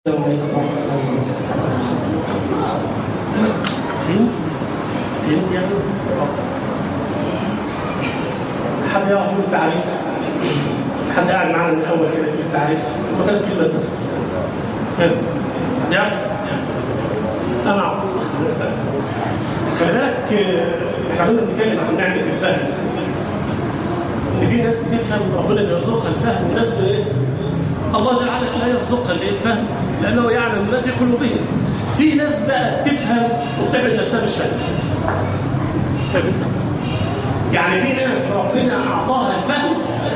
فهمت؟ فهمت يعني؟ حد يعرف يقول التعريف؟ حد قاعد معانا من الاول كده يقول التعريف؟ هو ثلاث كلمات بس حد يعرف؟ انا اعرف خلي بالك احنا كنا بنتكلم عن نعمه الفهم ان في ناس بتفهم ربنا بيرزقها الفهم وناس ايه؟ الله جل وعلا لا يرزقها الايه الفهم لانه يعلم ما في قلوبهم في ناس بقى تفهم وتعمل نفسها مش فاهمه يعني في ناس ربنا اعطاها الفهم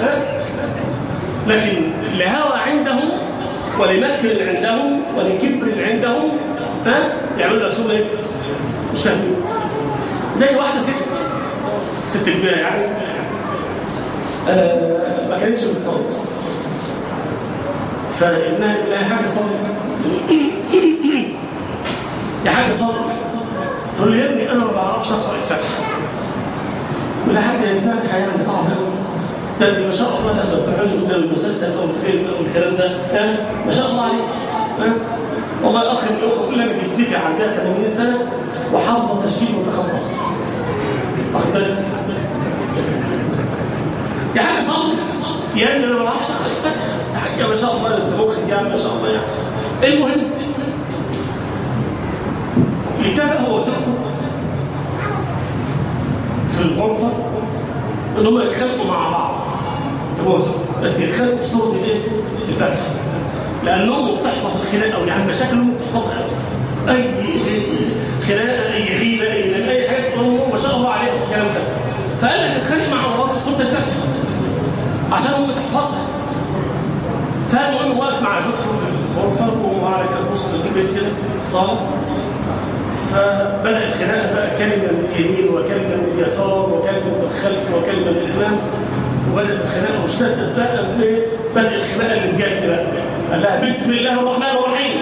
لكن لهوى عندهم ولمكر عندهم ولكبر عندهم ها يعملوا نفسهم ايه؟ مش فاهمين زي واحده ست ست كبيره يعني آه ما كانتش بتصلي فابنها يقول لها يا حاجه صلي يا حاجه صلي تقول له يا ابني انا ما بعرفش اقرا الفاتحه يقول لها حاجه الفاتحه يعني صعبه قوي ده انت ما شاء الله لما بتعملي قدام المسلسل او الفيلم او الكلام ده ها ما شاء الله عليك ها والله الاخ من الاخوه يقول لي انا جدتي عندها 80 سنه وحافظه تشكيل منتخب مصر واخد بالك يا حاجه صلي يا ابني انا ما بعرفش اقرا الفاتحه يا حاجه ما شاء الله انت مخك يعني ما شاء الله يعني المهم اتفق هو وزوجته في الغرفه ان هم يتخانقوا مع بعض هو وزوجته بس يتخانقوا بصوره الايه؟ الفاتحه لان امه بتحفظ الخناقه او يعني مشاكل امه بتحفظها قوي اي خناقه اي غيبه اي اي حاجه امه ما شاء الله عليها في الكلام ده فقال لك اتخانق مع مراته بصوره الفاتحه عشان امه تحفظها فالمهم واقف مع زوجته في الغرفه وهو على كده في وسط البيت كده الصاله فبدا الخناقه بقى كلمه من اليمين وكلمه من اليسار وكلمه من الخلف وكلمه من الامام وبدات الخناقه واشتدت بقى بدا الخناقه اللي بجد بقى قال لها بسم الله الرحمن الرحيم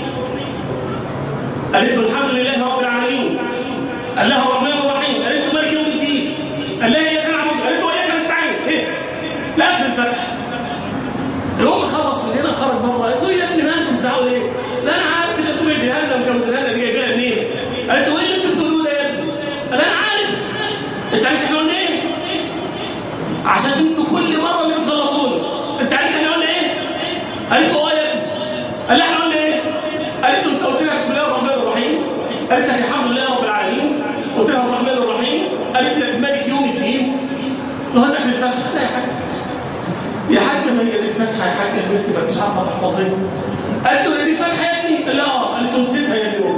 قالت له الحمد لله رب العالمين قال لها الرحمن الرحيم قالت له مالك يوم الدين قال لها اياك نعبد قالت له اياك نستعين ايه لاخر الفتح الام خلص من هنا خرج بره قالت له يا ابني ما انتم بتزعقوا ليه؟ لا انا عارف ان انتم جهنم كمزلانه دي جايبينها منين؟ قالت له ايه اللي انتم بتقولوه ده يا ابني؟ قال انا عارف انت عارف احنا قلنا ايه؟ عشان انتوا كل مره اللي بتغلطونا انت عارف احنا قلنا ايه؟ قالت له اه يا ابني قال لها احنا قلنا ايه؟ قالت له انت قلت لها بسم الله الرحمن الرحيم قالت لك الحمد لله رب العالمين قلت لها الرحمن الرحيم قالت لك مالك يوم الدين لغايه اخر الفاتحه لا يا حاج يا حاج ما هي دي الفاتحه يا حاج اللي انت ما انتش عارفه تحفظيها قالت له هي دي الفاتحه يا ابني؟ قال لا قالت له نسيتها يا ابني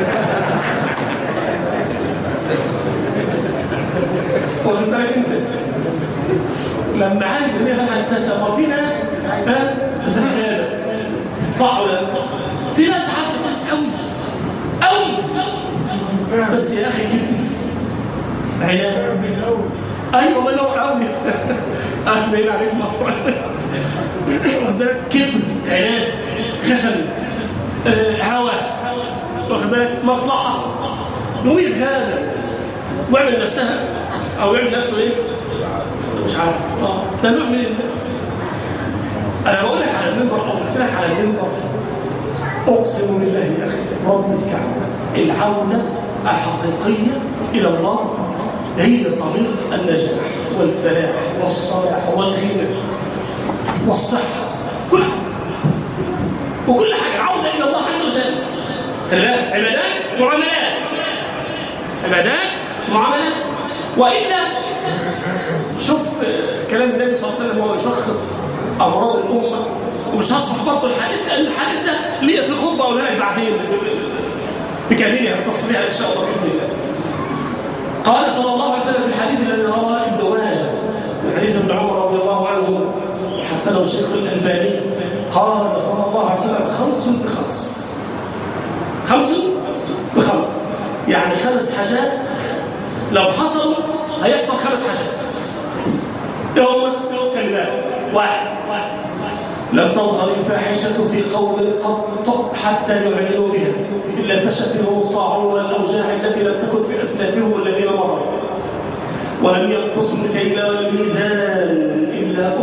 واخد بالك انت لما عارف ان هي فتحه لسانها ما في ناس ها بتتخيل صح ولا لا؟ في ناس عارفه الناس قوي قوي بس يا اخي كده عناد ايوه الله ينور قوي اهمين عليك مره ده كبر عناد خشن آه، هوى واخد بالك مصلحه يقوم يتغابى ويعمل نفسها او يعمل نفسه ايه مش عارف اه ده نوع من الناس انا بقول لك على المنبر او قلت لك على المنبر اقسم بالله يا اخي رب الكعبه العوده الحقيقيه الى الله هي طريق النجاح والفلاح والصلاح والغنى والصحه كل حاجه وكل حاجه عوده الى الله عز وجل خلي بالك عبادات معاملات عبادات معاملات والا شوف كلام النبي صلى الله عليه وسلم وهو يشخص امراض الامه ومش هشرح برضه الحديث لان الحديث ده ليه في خطبه اقولها لك بعدين بكاملها بتفصيلها ان شاء الله باذن الله. قال صلى الله عليه وسلم في الحديث الذي رواه ابن ماجه من حديث ابن عمر رضي الله عنه وحسنه الشيخ الالباني قال صلى الله عليه وسلم خمس بخمس خمس بخمس يعني خمس حاجات لو حصلوا هيحصل خمس حاجات ايه هم خلي بالك واحد لم تظهر الفاحشة في قوم قط حتى يعلنوا بها إلا فشى فيهم الطاعون والأوجاع التي لم تكن في أسلافهم الذين مضوا ولم ينقصوا الكيل والميزان إلا أخذوا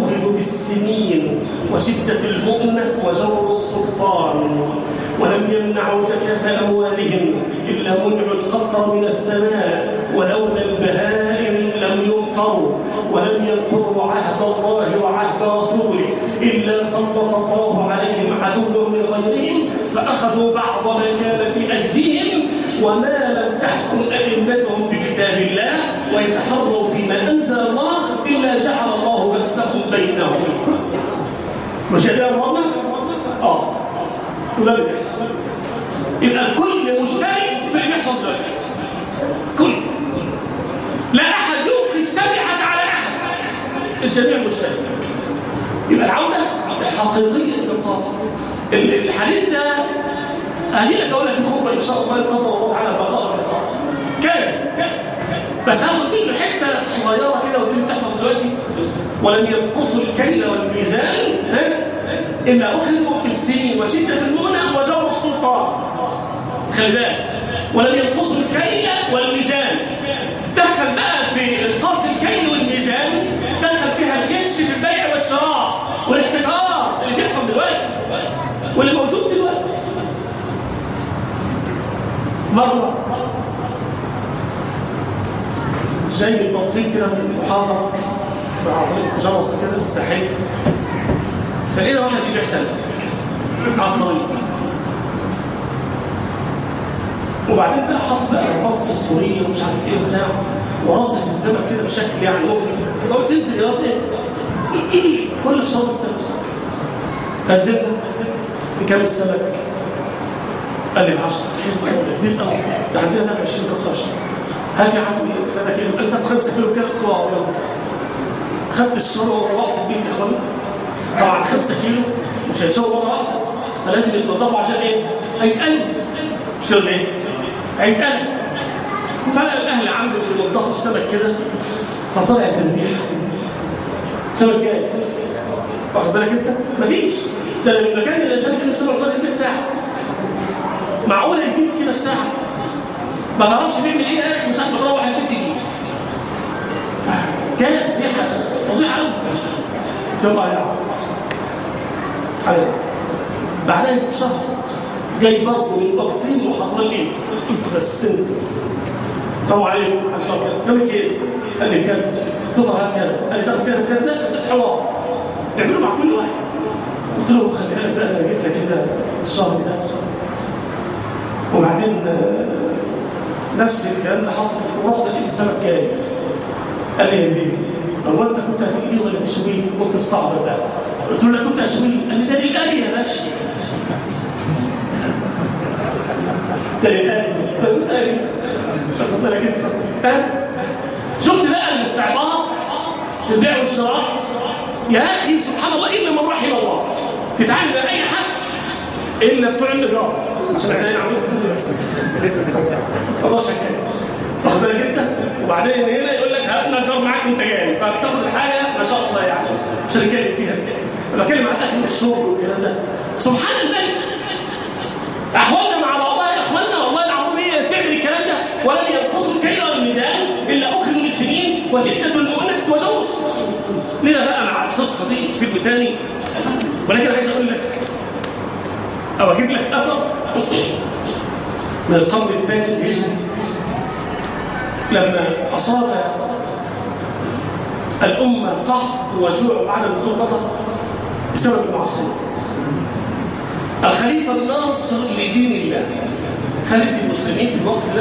بالسنين وشدة المؤنة وجور السلطان ولم يمنعوا زكاة أموالهم إلا منعوا القطر من السماء ولولا البهائم لم يمطروا ولم ينقضوا عهد الله وعهد رسوله إلا سلط الله عليهم عدو من غيرهم فأخذوا بعض ما كان في أيديهم وما لم تحكم أئمتهم بكتاب الله ويتحروا فيما أنزل الله إلا جعل الله بأسهم بينهم مش هذا الرابع؟ آه وده اللي بيحصل يبقى الكل مشترك في اللي بيحصل دلوقتي كل لا أحد يلقي التبعة على أحد الجميع مشترك يبقى العودة الحقيقية للقضاء الحديث ده أجي لك أقول لك في خطبة إن شاء الله القضاء الله تعالى بقاء والإقامة كان بس هاخد منه حتة صغيرة كده ودي اللي بتحصل دلوقتي ولم ينقصوا الكيل والميزان ها إلا أخذوا بالسنين وشدة المؤنة وجور السلطان خلي بالك ولم ينقصوا الكيل والميزان دخل بقى في انقاص الكيل والميزان دخل فيها الغش في البيع والشراء والاحتكار اللي بيحصل دلوقتي واللي موجود دلوقتي مرة جاي من البطيء كده من المحاضرة مع طريق جرس كده الساحلي فلقينا واحد يبيع سلة على الطريق وبعدين بقى حط بقى رباط في السورية ومش عارف ايه وبتاع وراصص السمك كده بشكل يعني مغري فقلت تنزل يا ايه خد لك شربة سمك فنزلنا بكام السمك قال لي ب 10 حلو كبير قوي ده عندنا ده ب 20 25 هات يا عم 3 كيلو قال لي 5 كيلو كده يلا خدت الشرب وروحت البيت يا اخوانا طبعا 5 كيلو مش هيتشرب مره واحده فلازم يتنضفوا عشان ايه؟ هيتقلب مش كده ايه؟ هيتقلب فالاهل عندي بينضفوا السمك كده فطلعت الريحه سمك جاي واخد بالك انت؟ مفيش ده انا من المكان اللي شايف انه السمك ده البيت ساعه معقوله يجيب كده في ساعه ما تعرفش بيعمل ايه يا اخي من ساعه ما تروح البيت يجيب كانت ريحه فظيعه قوي تطلع يلعب عليه بعدها بشهر جاي برضه من وقتين محاضرين لقيت قلت بس انزل السلام عليكم عشان كذا كم كيلو؟ قال لي كذا قطع كذا قال لي تاخد كذا كذا نفس الحوار تعملوا مع كل واحد قلت له خلي بالك بقى انا جيت لك كده الشهر بتاع وبعدين نفس الكلام ده حصل رحت لقيت السمك جايف قال لي يا بيه هو انت كنت هتجيبيه ولا تشويه؟ قلت استعبط بقى قلت له كنت اشويه قال لي ده للقلي يا باشا ده للقلي كنت قلي واخد بالك انت ها شفت بقى الاستعباط في البيع والشراء يا اخي سبحان الله الا من رحم الله تتعامل مع اي حد الا بتوع النجار عشان احنا هنا عاملين في الدنيا ما اقدرش اتكلم واخد بالك انت وبعدين هنا يقول لك هات نجار معاك وانت جاي فبتاخد الحاجه ما شاء الله يعني مش هنتكلم فيها انا بتكلم عن الاكل والشرب والكلام ده سبحان الملك احوالنا مع بعضها يا اخواننا والله العظيم هي بتعمل الكلام ده ولم ينقصوا الكيل والميزان الا اخذوا بالسنين وشده المؤنه وجور لنا بقى مع القصه دي فيلم تاني ولكن عايز اقول لك او اجيب لك اثر من القرن الثاني الهجري لما اصاب الامه قحط وجوع وعدم نزول مطر بسبب المعصيه الخليفه الناصر لدين الله خليفه المسلمين في الوقت ده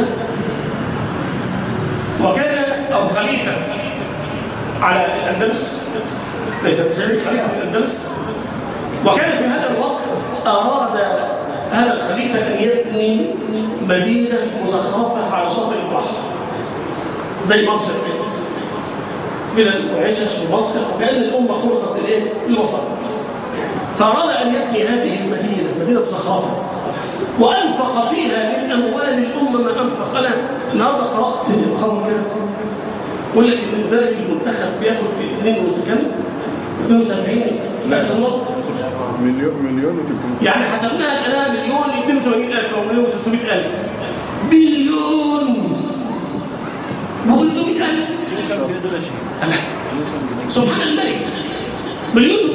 وكان او خليفه على الاندلس ليس بشريف خليفه في الاندلس وكان في هذا الوقت اراد هذا الخليفه ان يبني مدينه مزخرفه على شاطئ البحر زي مصر كده فلل وعشش ومصرف وكان الامه خلقت للايه؟ للمصارف فاراد ان يبني هذه المدينه مدينه مزخرفه وانفق فيها من اموال الامه ما انفق انا النهارده قرات خبر كده يقول لك ان المدرب المنتخب بياخد 2 وكام 72 لا مليون مليون و300 يعني حسبناها الان مليون 82000 او مليون 300000 مليون و300000 سبحان الملك مليون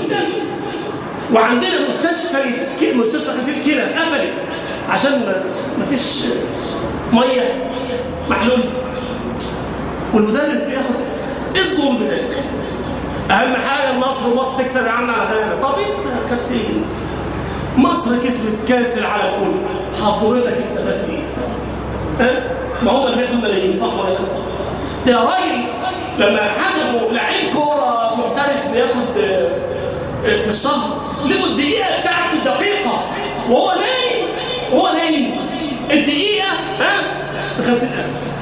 وعندنا مستشفى الك- مستشفى غسيل كلى قفلت عشان ما ما فيش ميه محلول والمدرب بياخد ايه الظلم ده يا أخي؟ اهم حاجه مصر ومصر تكسب يا عم على خيانه طب انت خدت ايه انت؟ مصر كسبت كاس العالم كله حضرتك استفدت ايه؟ ها؟ ما هم اللي بياخدوا ملايين صح ولا لا؟ يا راجل لما حسبوا لعيب كوره محترف بياخد آه، آه، في الشهر لقوا الدقيقه بتاعته الدقيقه وهو نايم وهو نايم الدقيقه ها ب 50000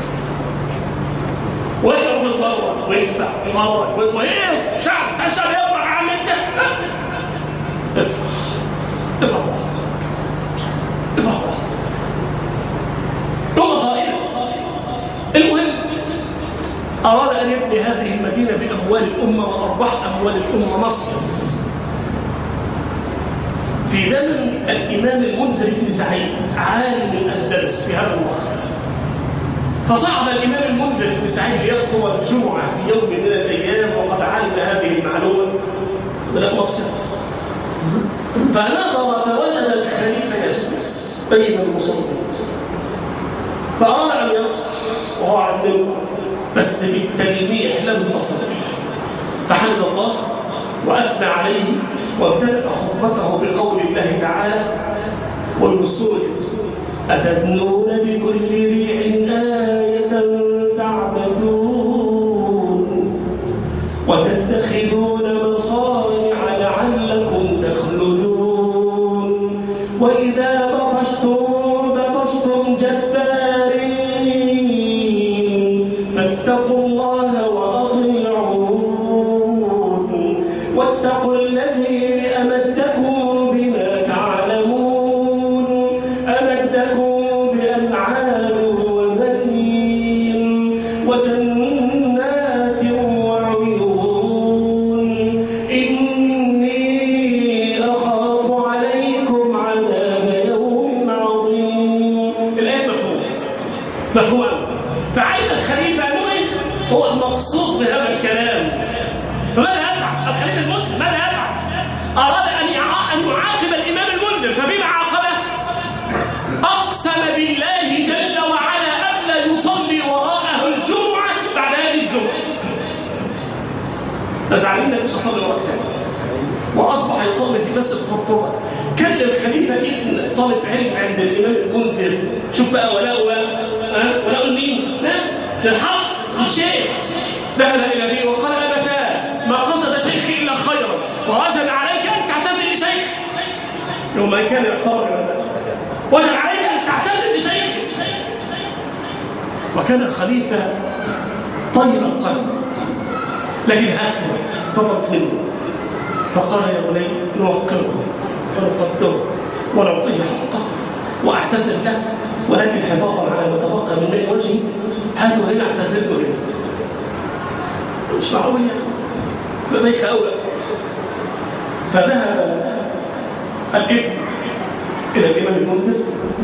ويطلع في الفرع ويدفع فرع وايه شعب عشان الشعب يفرح يا عم انت ها؟ افرح افرح براحتك افرح براحتك لغه غائبه المهم أراد أن يبني هذه المدينة بأموال الأمة وأرباح أموال الأمة مصرف في زمن الإمام المنذر بن سعيد عالم الأندلس في هذا الوقت فصعد الإمام المنذر بن سعيد ليخطب الجمعة في يوم من الأيام وقد علم هذه المعلومة من المصرف فنظر فوجد الخليفة يجلس بين المصلين فأراد أن ينصح وهو على المنبر بس بالتلميح لم تصلح فحمد الله وأثنى عليه وابتدأ خطبته بقول الله تعالى والوصول أتبنون بكل ريع آية تعبثون وتتخذون مصانع لعلكم تخلدون وإذا بطشتم بطشتم جبارين فاتقوا الله وأطيعون واتقوا الذي أمدكم بما تعلمون أمدكم بأنعام وبنين وجنات وعيون إني أخاف عليكم عذاب يوم عظيم الآية مفهومة مفهومة فعلم الخليفة أنه إيه؟ هو المقصود بهذا الكلام فماذا يفعل الخليفة المسلم ماذا يفعل أراد أن يع- أن يعاقب الإمام المنذر فبما عاقبه أقسم بالله جل وعلا ألا يصلي وراءه الجمعة بعد هذه الجمعة فزعلنا مش هصلي وراء تاني وأصبح يصلي في مسجد قرطبة كان الخليفة ابن طالب علم عند الإمام المنذر شوف بقى ولاء ها ولاء لمين؟ ها؟ للحق للشيخ ذهب إلى أبيه وقال أبتاه ما قصد شيخي إلا خيرا ووجب عليك أن تعتذر لشيخ يوم ما كان يحتضر وجب عليك أن تعتذر لشيخ وكان الخليفة طيب القلب لكن هفوة صدرت منه فقال يا بني نوقره ونقدره ونعطيه حقه واعتذر له ولكن حفاظا على ما تبقى من ماء وجهي هاتوا هنا اعتذر له هنا مش معقول يعني فبيخ اولى فذهب الابن الى الامام المنذر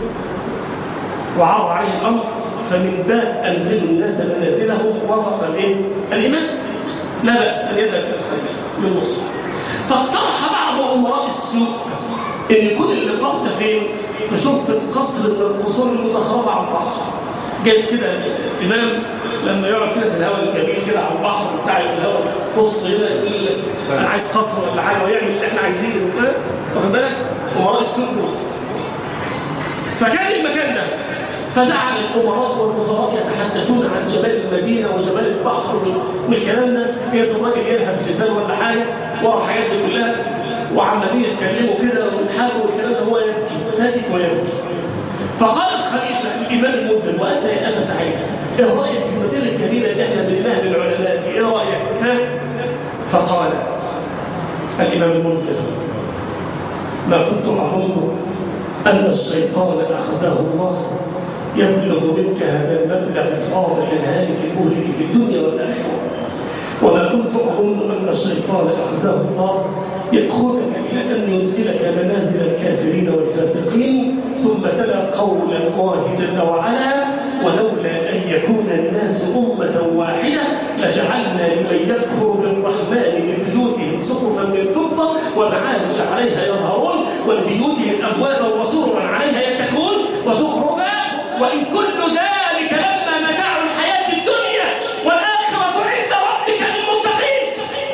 وعرض عليه الامر فمن باب انزلوا الناس منازلهم وافق الايه؟ الامام لا باس ان يذهب الى الخليفه من مصر فاقترح بعض امراء السوء ان يكون اللقاء ده فين؟ في شرفه قصر من القصور المزخرفه على البحر جايز كده الامام لما يقعد كده في الهواء الجميل كده على البحر بتاع الهواء بص هنا يقول انا عايز قصر ولا حاجه ويعمل اللي احنا عايزينه ها؟ واخد بالك؟ امراء السوء دول فكان المكان ده فجعل الامراء والوزراء يتحدثون عن جبال المدينه وجبال البحر والكلام ده يا الراجل يلهث لسان ولا حاجه ورا الحاجات دي كلها وعمالين يتكلموا كده ويضحكوا والكلام ده هو يبكي ساكت ويبكي فقال الخليفه الامام المنذر وانت يا ابا سعيد ايه رايك في المدينه الجميله اللي احنا بنيناها للعلماء دي ايه رايك؟ ها؟ فقال الامام المنذر ما كنت اظن أن الشيطان أخزاه الله يبلغ منك هذا المبلغ الفاضح الهالك المهلك في الدنيا والآخرة وما كنت أظن أن الشيطان أخزاه الله يأخذك إلى أن ينزلك منازل الكافرين والفاسقين ثم تلا قول الله جل وعلا ولولا أن يكون الناس أمة واحدة لجعلنا لمن يكفر بالرحمن لبيوتهم صحفا من فضة ومعارج عليها يظهرون ولبيوتهم أبوابا وسررا عليها يتكون وزخرفا وإن كل ذلك لما متاع الحياة الدنيا والآخرة عند ربك للمتقين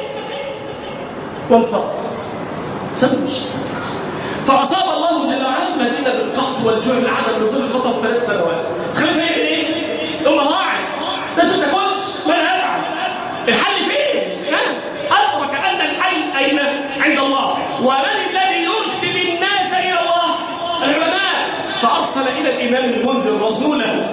وانصرف سمش فأصاب الله جل وعلا المدينة بالقحط والجوع لعدم نزول المطر ثلاث سنوات خليفة يعمل ايه؟ يوم راعي بس ما تاكلش ولا يفعل الحل فين؟ ها؟ أدرك أن الحل أين؟ عند الله ومن الذي يرشد الناس إلى الله؟ العلماء فأرسل إلى الإمام المنذر رسوله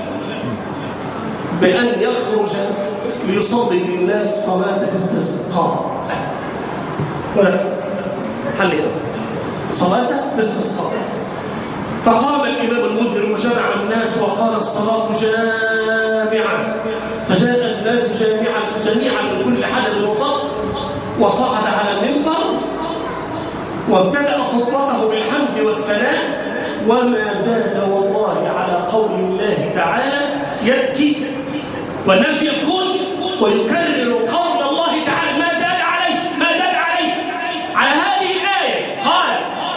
بأن يخرج ليصلي بالناس صلاة الاستسقاء ولا حل هنا صلاة الاستسقاء فقام الإمام المنذر وجمع الناس وقال الصلاة جامعة فجاء الناس جامعا جميعا من كل حدث وصل وصعد على المنبر وابتدأ خطبته بالحمد والثناء وما زاد والله على قول الله تعالى يبكي والناس يبكون ويكرر قول الله تعالى ما زاد عليه ما زاد عليه على هذه الآية قال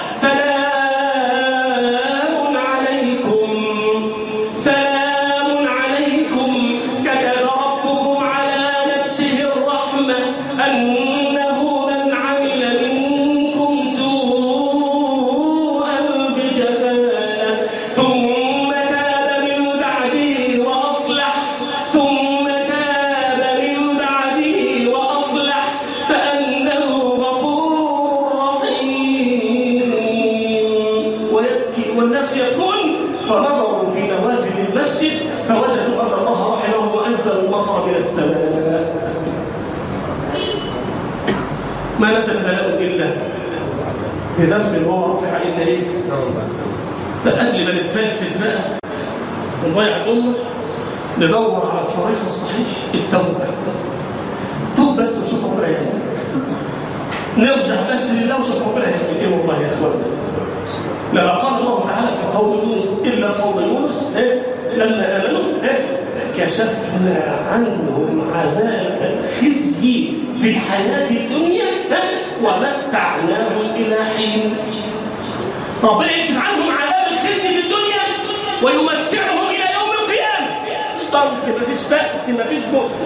سلام عليكم سلام عليكم كتب ربكم على نفسه الرحمة أنه من عمل منكم سوءا بجهالة ثم تاب من بعده وأصلح ثم تاب من بعده وأصلح فأنه غفور رحيم ويبكي والناس يبكون فنظروا في نوافذ المسجد فوجدوا أن الله رحمه وأنزل المطر من السماء ما نزل بلاء إلا بذنب وما رفع إلا إيه؟ ده قبل ما نتفلسف بقى ونضيع الأمة ندور على الطريق الصحيح التوبة توب بس وشوف ربنا يهديك نرجع بس لله وشوف ربنا يهديك ايه والله يا اخوانا لما قال الله تعالى في قول يونس الا قول يونس إيه؟ لما امنوا إيه؟ كشفنا عنهم عذاب الخزي في الحياه الدنيا إيه؟ ومتعناهم الى حين ربنا يكشف عنهم عذاب الخزي في الدنيا ويمتعهم الى يوم القيامه مفيش ضنك مفيش بأس مفيش بؤس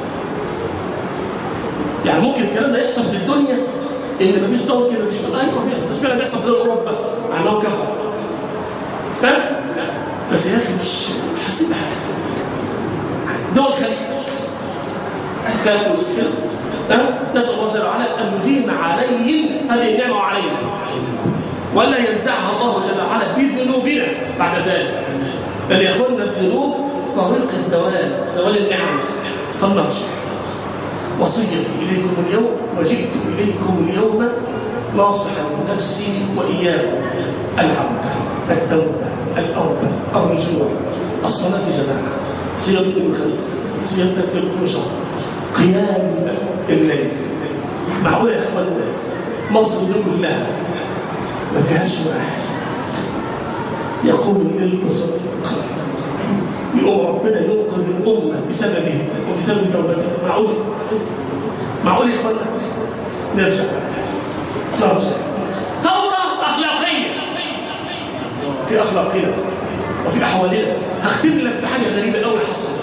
يعني ممكن الكلام ده يحصل في الدنيا ان مفيش ضنك مفيش بأس ايوه بيحصل اشمعنى بيحصل في اوروبا مع انهم كفروا ها بس يا اخي مش مش حاسين بحاجه دول الخليج كانت مشكله ها نسال الله جل وعلا ان يديم عليهم هذه النعمه وعلينا ولا ينزعها الله جل وعلا بذنوبنا بعد ذلك بل يا اخوانا الذنوب طريق الزوال زوال النعم فلنرجع وصيتي اليكم اليوم وجئت اليكم اليوم ناصحا نفسي واياكم العوده التوبه الاوبه الرجوع الصلاه في جماعه صيام يوم الخميس صيام 30 شهر قيام الليل معقول يا اخوانا مصر دي كلها ما فيهاش واحد يقوم الليل بصدق يقوم ربنا ينقذ الأمة بسببه وبسبب توبته معقول معقول يا إخوانا نرجع نرجع ثورة أخلاقية في أخلاقنا وفي أحوالنا هختم لك بحاجة غريبة أوي حصلت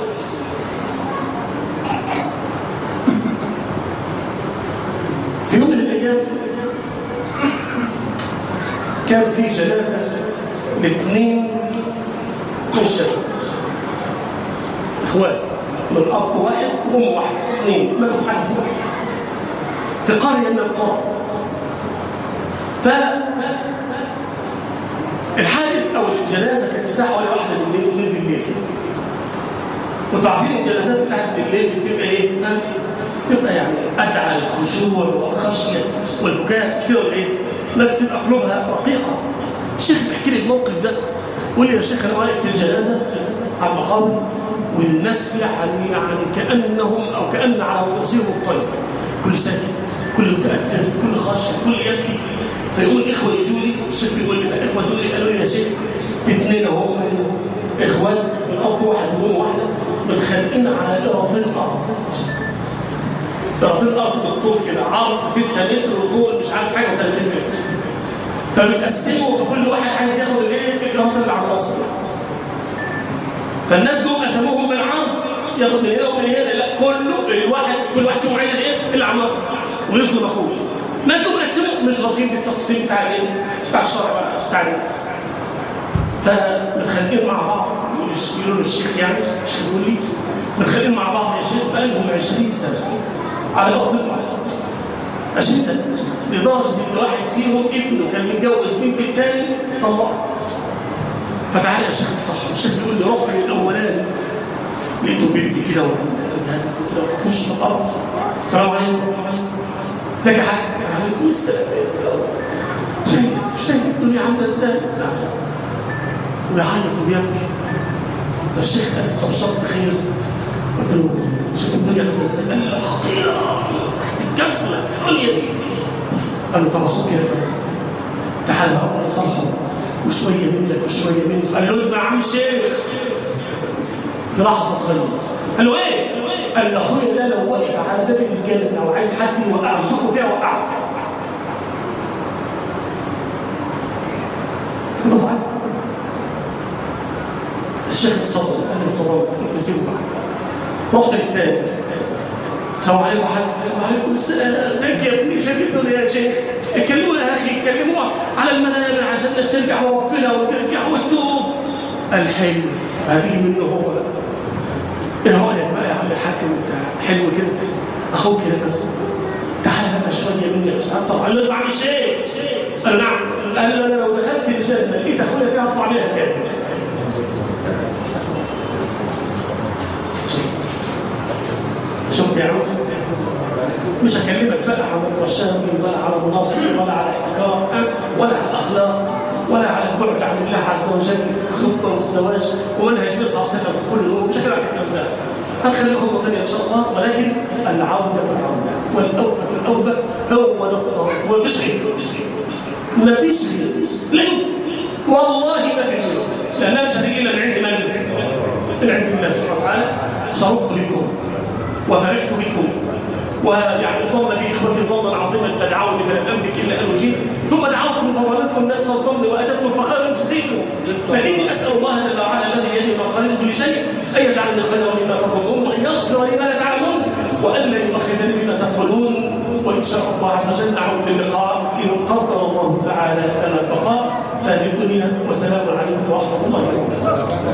في يوم من الأيام كان في جنازة لاثنين من شباب اخوان من اب واحد وام واحد اثنين ماتوا في حاجه في قريه من القرى ف الحادث او الجنازه كانت الساعه حوالي واحدة بالليل واثنين بالليل كده وانتوا عارفين الجنازات بتاعت بالليل بتبقى ايه؟ بتبقى يعني ادعى الخشوع والخشيه والبكاء مش كده ولا ايه؟ الناس بتبقى قلوبها رقيقه الشيخ بيحكي لي الموقف ده يقول لي يا شيخ انا واقف في الجنازه على المقام والناس يعني يعني كانهم او كان على رؤوسهم الطير كل ساكت كل متاثر كل خاشع كل يبكي فيقول الاخوه يجوا لي الشيخ بيقول لي الاخوه يجوا لي قالوا لي يا شيخ في اثنين اهم اخوان من اب واحد وام واحده متخانقين على قراط الارض قراطين ارض بالطول كده عرض 6 متر وطول مش عارف حاجه 30 متر فبتقسموا فكل واحد عايز ياخد الايه القراط اللي على النص فالناس جم قسموهم بالعرض ياخد من هنا ومن هنا لا كله الواحد كل واحد فيهم عايز ايه اللي على النص ويظلم اخوه الناس جم قسموا مش راضيين بالتقسيم بتاع الايه بتاع الشرع بقى بتاع الناس فمتخانقين مع بعض يقولوا له الشيخ يعني الشيخ يقول لي متخانقين مع بعض يا شيخ بقى لهم 20 سنه على وقت واحد 20 سنه لدرجه ان واحد فيهم ابنه كان متجوز بنت الثاني طلقها فتعالى يا شيخ صح الشيخ بيقول لي رحت للاولاني لقيته بنتي كده واتهز كده وخش في الارض السلام عليكم ازيك يا حاج وعليكم السلام شايف شايف الدنيا عامله ازاي ويعيط وبيبكي فالشيخ قال استبشرت خير قلت له شوف الدنيا عامله ازاي قال له حقيره تحت الجزمه الدنيا دي قال له طب اخوك كده كده تعالى اول صالحه وشويه منك وشويه منك قال له اسمع يا عم الشيخ في لحظه خير قال له ايه؟ قال له اخويا ده لو وقف على باب الجنه وعايز حد يوقعه يزقه فيها وقعه طبعا الشيخ اتصدم قال لي اتصدمت قلت سيبه بقى رحت للتاني السلام عليكم يا حاج وعليكم السلام ازيك يا ابني شايف الدنيا يا شيخ اتكلموا يا اخي اتكلموا على المنابر عشان الناس ترجع وربنا وترجع وتتوب قال حلو هتيجي منه هو ايه رايك بقى يا عم الحاج انت حلو كده اخوك كده كده تعالى بقى شويه مني مش هتصل قال له اسمع عم الشيخ قال نعم قال له انا لو دخلت الجنه لقيت اخويا فيها اطلع بيها تاني شفت يا عم مش هكلمك بقى عن الرشاوي ولا على النصر ولا على الاحتكار ولا على الاخلاق ولا على البعد عن الله عز وجل في الخطه والزواج ومنهج النبي صلى الله عليه وسلم في كل الامور مش هكلمك الكلام ده هنخلي خطوه ثانيه ان شاء الله ولكن العوده العوده والاوبه الاوبه هو ده الطريق وما فيش غير ما فيش غير لا والله ما في غير لانها مش هتيجي الا من عند من؟ من عند الله سبحانه وتعالى شرفت بكم وفرحت بكم ويعني ظن بي اخوتي ظنا عظيما فدعوني فلم املك الا ان اجيب ثم دعوتكم فظننتم نفس الظن واجبتم فخيرا جزيتم لكني اسال الله جل وعلا الذي بيده مقاليد كل شيء ان يجعلني خيرا مما تظنون وان يغفر لي ما لا تعلمون والا يؤخذني بما تقولون وان شاء الله عز وجل نعود للقاء ان قدر الله تعالى لنا البقاء في هذه الدنيا وسلام عليكم ورحمه الله وبركاته